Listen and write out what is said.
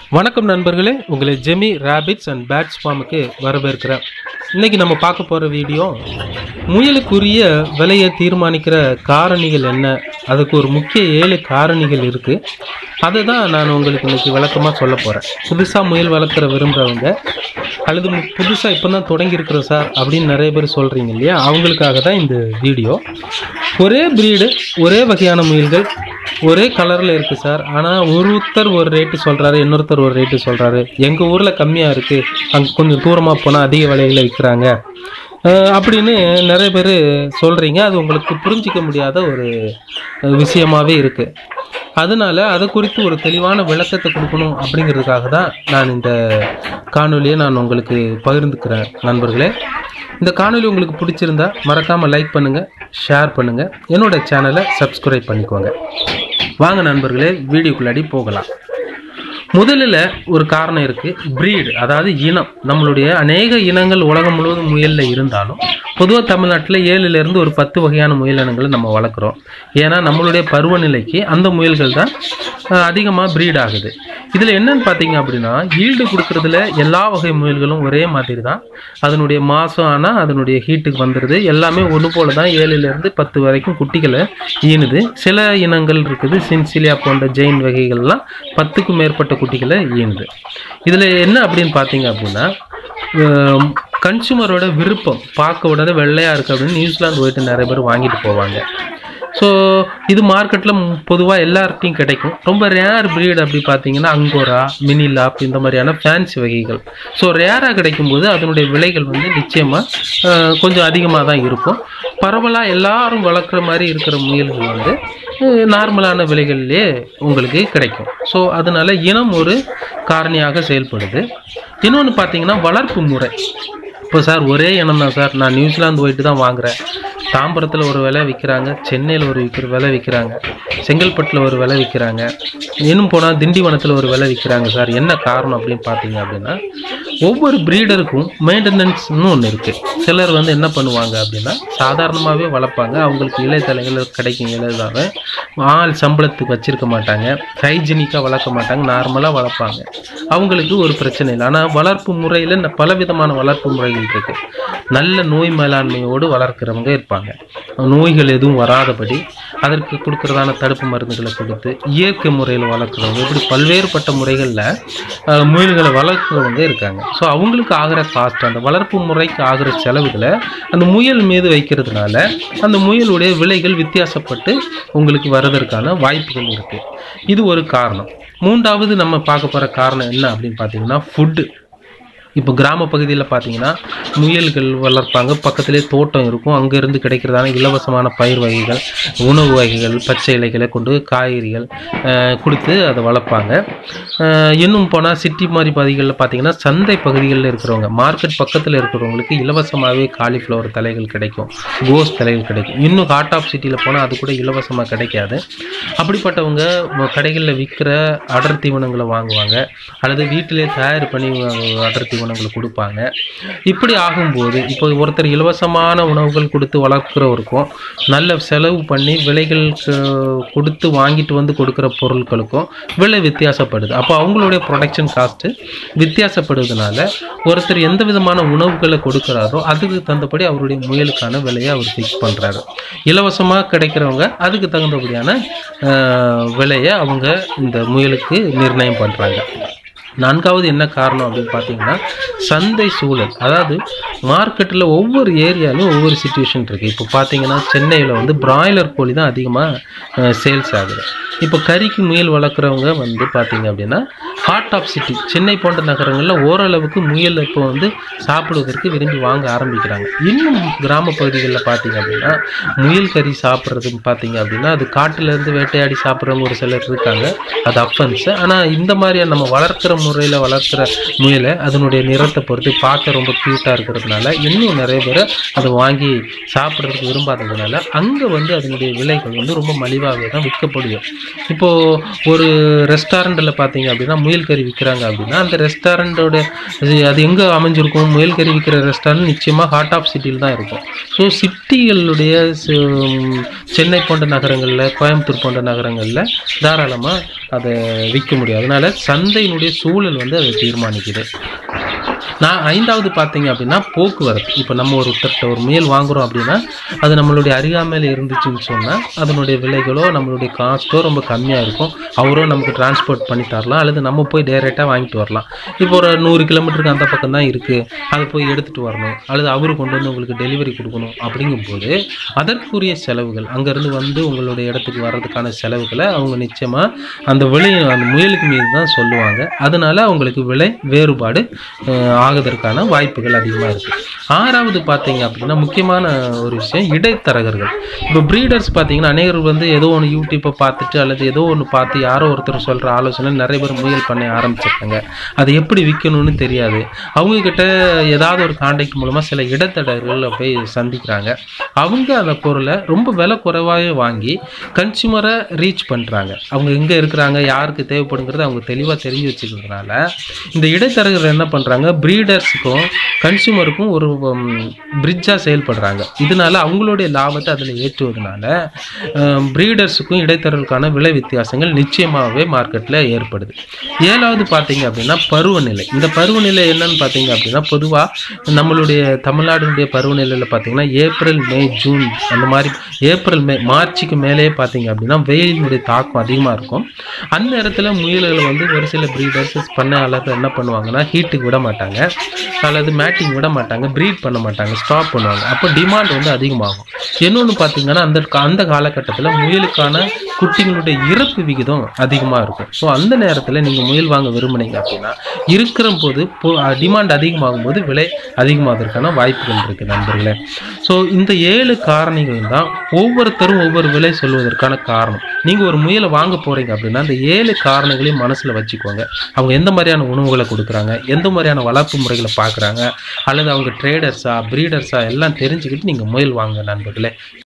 வணக்கம் நண்பர்களே உங்களை ஜெமி ரேபிட்ஸ் அண்ட் பேட்ஸ் ஃபார்முக்கு வரவேற்கிறேன் இன்னைக்கு நம்ம பார்க்க போகிற வீடியோ முயலுக்குரிய விலையை தீர்மானிக்கிற காரணிகள் என்ன அதுக்கு ஒரு முக்கிய ஏழு காரணிகள் இருக்குது அதை தான் நான் உங்களுக்கு இன்னைக்கு விளக்கமாக சொல்ல போகிறேன் புதுசாக முயல் வளர்க்குற விரும்புகிறவங்க அல்லது புதுசாக இப்போ தான் தொடங்கியிருக்கிறோம் சார் அப்படின்னு நிறைய பேர் சொல்கிறீங்க இல்லையா அவங்களுக்காக தான் இந்த வீடியோ ஒரே ப்ரீடு ஒரே வகையான முயல்கள் ஒரே கலரில் இருக்குது சார் ஆனால் ஒருத்தர் ஒரு ரேட்டு சொல்கிறாரு இன்னொருத்தர் ஒரு ரேட்டு சொல்கிறாரு எங்கள் ஊரில் கம்மியாக இருக்குது அங்கே கொஞ்சம் தூரமாக போனால் அதிக விலையில் விற்கிறாங்க அஹ் அப்படின்னு நிறைய பேர் சொல்கிறீங்க அது உங்களுக்கு புரிஞ்சிக்க முடியாத ஒரு அஹ், விஷயமாவே இருக்குது அதனால அதை குறித்து ஒரு தெளிவான விளக்கத்தை கொடுக்கணும் அப்படிங்கிறதுக்காக தான் நான் இந்த காணொலியை நான் உங்களுக்கு பகிர்ந்துக்கிறேன் நண்பர்களே இந்த காணொலி உங்களுக்கு பிடிச்சிருந்தா மறக்காமல் லைக் பண்ணுங்கள் ஷேர் பண்ணுங்கள் என்னோட சேனலை சப்ஸ்கிரைப் பண்ணிக்கோங்க வாங்க நண்பர்களே வீடியோக்குள்ளாடி போகலாம் முதலில் ஒரு காரணம் இருக்குது ப்ரீடு அதாவது இனம் நம்மளுடைய அநேக இனங்கள் உலகம் முழுவதும் முயலில் இருந்தாலும் பொதுவாக தமிழ்நாட்டில் ஏழுலேருந்து ஒரு பத்து வகையான முயல் இனங்களை நம்ம வளர்க்குறோம் ஏன்னா நம்மளுடைய பருவநிலைக்கு அந்த முயல்கள் தான் அதிகமாக ப்ரீட் ஆகுது இதில் என்னன்னு பார்த்தீங்க அப்படின்னா ஈல்டு கொடுக்குறதுல எல்லா வகை முயல்களும் ஒரே மாதிரி தான் அதனுடைய மாதம் ஆனால் அதனுடைய ஹீட்டுக்கு வந்துடுது எல்லாமே ஒன்று போல தான் ஏழுலேருந்து பத்து வரைக்கும் குட்டிகளை ஈனுது சில இனங்கள் இருக்குது சின்சிலியா போன்ற ஜெயின் வகைகள்லாம் பத்துக்கும் மேற்பட்ட குட்டிகளை ஈனுது இதில் என்ன அப்படின்னு பார்த்தீங்க அப்படின்னா கன்சூமரோட விருப்பம் பார்க்க உடனே வெள்ளையாக இருக்குது அப்படின்னு நியூசிலாந்து போயிட்டு நிறைய பேர் வாங்கிட்டு போவாங்க ஸோ இது மார்க்கெட்டில் பொதுவாக எல்லார்ட்டையும் கிடைக்கும் ரொம்ப ரேர் ப்ரீட் அப்படி பார்த்தீங்கன்னா அங்கோரா மினிலாப் இந்த மாதிரியான ஃபேன்சி வகைகள் ஸோ ரேராக கிடைக்கும்போது அதனுடைய விலைகள் வந்து நிச்சயமாக கொஞ்சம் அதிகமாக தான் இருக்கும் பரவலாக எல்லாரும் வளர்க்குற மாதிரி இருக்கிற முயல்கள் வந்து நார்மலான விலைகள்லேயே உங்களுக்கு கிடைக்கும் ஸோ அதனால இனம் ஒரு காரணியாக செயல்படுது இன்னொன்று பார்த்தீங்கன்னா வளர்ப்பு முறை இப்போ சார் ஒரே இனம் தான் சார் நான் நியூசிலாந்து போயிட்டு தான் வாங்குறேன் தாம்பரத்தில் ஒரு விலை விற்கிறாங்க சென்னையில் ஒரு விற்கிற விலை விற்கிறாங்க செங்கல்பட்டில் ஒரு விலை விற்கிறாங்க இன்னும் போனால் திண்டிவனத்தில் ஒரு விலை விற்கிறாங்க சார் என்ன காரணம் அப்படின்னு பார்த்தீங்க அப்படின்னா ஒவ்வொரு ப்ரீடருக்கும் மெயின்டெனன்ஸ்னு ஒன்று இருக்குது சிலர் வந்து என்ன பண்ணுவாங்க அப்படின்னா சாதாரணமாகவே வளர்ப்பாங்க அவங்களுக்கு இலைத்தலைகள் கிடைக்கும் இலைதாக ஆள் சம்பளத்துக்கு வச்சிருக்க மாட்டாங்க ஹைஜீனிக்காக வளர்க்க மாட்டாங்க நார்மலாக வளர்ப்பாங்க அவங்களுக்கு ஒரு பிரச்சனை இல்லை ஆனால் வளர்ப்பு முறையில் பலவிதமான வளர்ப்பு முறைகள் இருக்குது நல்ல நோய் மேலாண்மையோடு வளர்க்குறவங்க இருப்பாங்க நோய்கள் எதுவும் வராதபடி அதற்கு கொடுக்கறதான தடுப்பு மருந்துகளை கொடுத்து இயற்கை முறையில் வளர்க்குறவங்க இப்படி பல்வேறுபட்ட முறைகளில் முயல்களை வளர்க்குறவங்க இருக்காங்க ஸோ அவங்களுக்கு ஆகிற காஸ்ட் அந்த வளர்ப்பு முறைக்கு ஆகிற செலவுகளை அந்த முயல் மீது வைக்கிறதுனால அந்த முயலுடைய விலைகள் வித்தியாசப்பட்டு உங்களுக்கு வர்றதற்கான வாய்ப்புகள் இருக்குது இது ஒரு காரணம் மூன்றாவது நம்ம பார்க்க போகிற காரணம் என்ன அப்படின்னு பார்த்தீங்கன்னா ஃபுட்டு இப்போ கிராம பகுதியில் பார்த்தீங்கன்னா முயல்கள் வளர்ப்பாங்க பக்கத்திலே தோட்டம் இருக்கும் அங்கேருந்து கிடைக்கிறதான இலவசமான பயிர் வகைகள் உணவு வகைகள் பச்சை இலைகளை கொண்டு காய்கறிகள் அஹ், கொடுத்து அதை வளர்ப்பாங்க அஹ், இன்னும் போனால் சிட்டி மாதிரி பகுதிகளில் பார்த்தீங்கன்னா சந்தை பகுதிகளில் இருக்கிறவங்க மார்க்கெட் பக்கத்தில் இருக்கிறவங்களுக்கு இலவசமாகவே காலிஃப்ளவர் தலைகள் கிடைக்கும் கோஸ் தலைகள் கிடைக்கும் இன்னும் ஹார்ட் ஆஃப் சிட்டியில் போனால் அது கூட இலவசமாக கிடைக்காது அப்படிப்பட்டவங்க ம- கடைகளில் விற்கிற அடர் தீவனங்களை வாங்குவாங்க அல்லது வீட்டிலே தயார் பண்ணி அஹ், அடர் தீவனங்களை கொடுப்பாங்க இப்படி ஆகும்போது இப்போ ஒருத்தர் இலவசமான உணவுகள் கொடுத்து வளர்க்குறவருக்கும் நல்ல செலவு பண்ணி விலைகள் க- கொடுத்து வாங்கிட்டு வந்து கொடுக்குற பொருட்களுக்கும் விலை வித்தியாசப்படுது அப்போ அவங்களுடைய ப்ரொடக்ஷன் காஸ்ட்டு வித்தியாசப்படுவதனால ஒருத்தர் எந்த விதமான உணவுகளை கொடுக்குறாரோ அதுக்கு தகுந்தபடி அவருடைய முயலுக்கான விலையை அவர் ஃபிக்ஸ் பண்ணுறாரு இலவசமாக கிடைக்கிறவங்க அதுக்கு தகுந்தபடியான அஹ், விலையை அவங்க இந்த முயலுக்கு நிர்ணயம் பண்ணுறாங்க நான்காவது என்ன காரணம் அப்படின்னு பார்த்தீங்கன்னா சந்தை சூழல் அதாவது மார்க்கெட்டில் ஒவ்வொரு ஏரியாலையும் ஒவ்வொரு சுச்சுவேஷன் இருக்குது இப்போ பார்த்தீங்கன்னா சென்னையில் வந்து பிராய்லர் கோழி தான் அதிகமாக சேல்ஸ் ஆகுது இப்போ கறிக்கு முயல் வளர்க்குறவங்க வந்து பார்த்தீங்க அப்படின்னா ஹார்ட் ஆஃப் சிட்டி சென்னை போன்ற நகரங்களில் ஓரளவுக்கு முயல் இப்போ வந்து சாப்பிடுவதற்கு விரும்பி வாங்க ஆரம்பிக்கிறாங்க இன்னும் கிராம பகுதிகளில் பார்த்தீங்க அப்படின்னா முயல் கறி சாப்பிட்றது பார்த்தீங்க அப்படின்னா அது காட்டுலேருந்து வேட்டையாடி சாப்பிட்றவங்க ஒரு சிலர் இருக்காங்க அது அப்பன்ஸ் ஆனால் இந்த மாதிரியான நம்ம வளர்க்குற முறையில் வளர்க்குற முயலை அதனுடைய நிறத்தை பொறுத்து பார்க்க ரொம்ப க்யூட்டாக இருக்கிறதுனால இன்னும் நிறைய பேர் அதை வாங்கி சாப்பிட்றதுக்கு விரும்பாததுனால அங்கே வந்து அதனுடைய விலைகள் வந்து ரொம்ப மலிவாகவே தான் விற்கப்படுது இப்போது ஒரு ரெஸ்டாரண்ட்டில் பார்த்தீங்க அப்படின்னா முயல் முயல் கறி விற்கிறாங்க அப்படின்னா அந்த ரெஸ்டாரண்ட்டோட அது எங்கே அமைஞ்சிருக்கும் முயல் கறி விற்கிற ரெஸ்டாரண்ட் நிச்சயமாக ஹார்ட் ஆஃப் சிட்டியில் தான் இருக்கும் ஸோ சிட்டிகளுடைய சென்னை போன்ற நகரங்களில் கோயம்புத்தூர் போன்ற நகரங்களில் தாராளமாக அதை விற்க முடியும் அதனால சந்தையினுடைய சூழல் வந்து அதை தீர்மானிக்குது நான் ஐந்தாவது பார்த்தீங்க அப்படின்னா போக்குவரத்து இப்போ நம்ம ஒருத்தர்கிட்ட ஒரு முயல் வாங்குறோம் அப்படின்னா அது நம்மளுடைய அருகாமையில் இருந்துச்சுன்னு சொன்னால் அதனுடைய விலைகளோ நம்மளுடைய காஸ்ட்டோ ரொம்ப கம்மியாக இருக்கும் அவரோ நமக்கு டிரான்ஸ்போர்ட் பண்ணி தரலாம் அல்லது நம்ம போய் டைரெக்டாக வாங்கிட்டு வரலாம் இப்போ ஒரு நூறு கிலோமீட்டருக்கு அந்த பக்கம் தான் இருக்குது அதை போய் எடுத்துகிட்டு வரணும் அல்லது அவரு கொண்டு வந்து உங்களுக்கு டெலிவரி கொடுக்கணும் அப்படிங்கும்போது அதற்குரிய செலவுகள் அங்கேருந்து வந்து உங்களுடைய இடத்துக்கு வர்றதுக்கான செலவுகளை அவங்க நிச்சயமாக அந்த விலை அந்த முயலுக்கு மீது தான் சொல்லுவாங்க அதனால அவங்களுக்கு விலை வேறுபாடு அஹ், ஆகுவதற்கான வாய்ப்புகள் அதிகமாக இருக்குது ஆறாவது பார்த்தீங்க அப்படின்னா முக்கியமான ஒரு விஷயம் இடைத்தரகர்கள் இப்போ ப்ரீடர்ஸ் பார்த்தீங்கன்னா அநேகர் வந்து ஏதோ ஒன்று யூடியூப்பை பார்த்துட்டு அல்லது ஏதோ ஒன்று பார்த்து யாரோ ஒருத்தர் சொல்கிற ஆலோசனை நிறைய பேர் முயல் பண்ண ஆரம்பிச்சிருக்காங்க அதை எப்படி விற்கணும்னு தெரியாது அவங்க கிட்ட ஏதாவது ஒரு கான்டாக்ட் மூலமாக சில இடைத்தரகர்கள் போய் சந்திக்கிறாங்க அவங்க அந்த பொருளை ரொம்ப விலை குறைவாகவே வாங்கி கன்சியூமரை ரீச் பண்ணுறாங்க அவங்க எங்கே இருக்கிறாங்க யாருக்கு தேவைப்படுங்கிறது அவங்க தெளிவாக தெரிஞ்சு வச்சுக்கிறதுனால இந்த இடைத்தரகர்கள் என்ன பண்ணுறாங்க ப்ரீடர்ஸுக்கும் கன்சியூமருக்கும் ஒரு பிரிட்ஜாக செயல்படுறாங்க இதனால அவங்களுடைய லாபத்தை அதில் ஏற்றுவதனால ப்ரீடர்ஸுக்கும் இடைத்தரகர்களுக்கான விலை வித்தியாசங்கள் நிச்சயமாகவே மார்க்கெட்டில் ஏற்படுது ஏழாவது பார்த்தீங்க அப்படின்னா பருவநிலை இந்த பருவநிலை என்னன்னு பார்த்தீங்க அப்படின்னா பொதுவாக நம்மளுடைய தமிழ்நாடுடைய பருவநிலையில் பார்த்தீங்கன்னா ஏப்ரல் மே ஜூன் அந்த மாதிரி ஏப்ரல் மே மார்ச்சுக்கு மேலேயே பார்த்தீங்க அப்படின்னா வெயிலினுடைய தாக்கம் அதிகமாக இருக்கும் அந்த இடத்துல முயல்கள் வந்து ஒரு சில ப்ரீடர்ஸ் பண்ணையாளர்கள் என்ன பண்ணுவாங்கன்னா ஹீட்டுக்கு விட மாட்டாங்க அல்லது மேட்டிங் விட மாட்டாங்க ப்ரீட் பண்ண மாட்டாங்க ஸ்டாப் பண்ணுவாங்க அப்போ டிமாண்ட் வந்து அதிகமாகும் இன்னொன்று பார்த்தீங்கன்னா அந்த கா- அந்த காலகட்டத்தில் முயலுக்கான குட்டிகளுடைய இறப்பு விகிதம் அதிகமாக இருக்கும் ஸோ அந்த நேரத்தில் நீங்கள் முயல் வாங்க விரும்புனீங்க அப்படின்னா இருக்கிற போது டிமாண்ட் அதிகமாகும் போது விலை அதிகமாவதற்கான வாய்ப்புகள் இருக்குது நண்பர்களே ஸோ இந்த ஏழு காரணிகள் தான் ஒவ்வொருத்தரும் ஒவ்வொரு விலை சொல்வதற்கான காரணம் நீங்கள் ஒரு முயலை வாங்க போகிறீங்க அப்படின்னா அந்த ஏழு காரணங்களையும் மனசில் வச்சுக்கோங்க அவங்க எந்த மாதிரியான உணவுகளை கொடுக்குறாங்க எந்த மாதிரியான வளர்ப்பு முறைகளை பார்க்குறாங்க அல்லது அவங்க ட்ரேடர்ஸா ப்ரீடர்ஸா எல்லாம் தெரிஞ்சுக்கிட்டு நீங்கள் முயல் வாங்க நண்பர்களே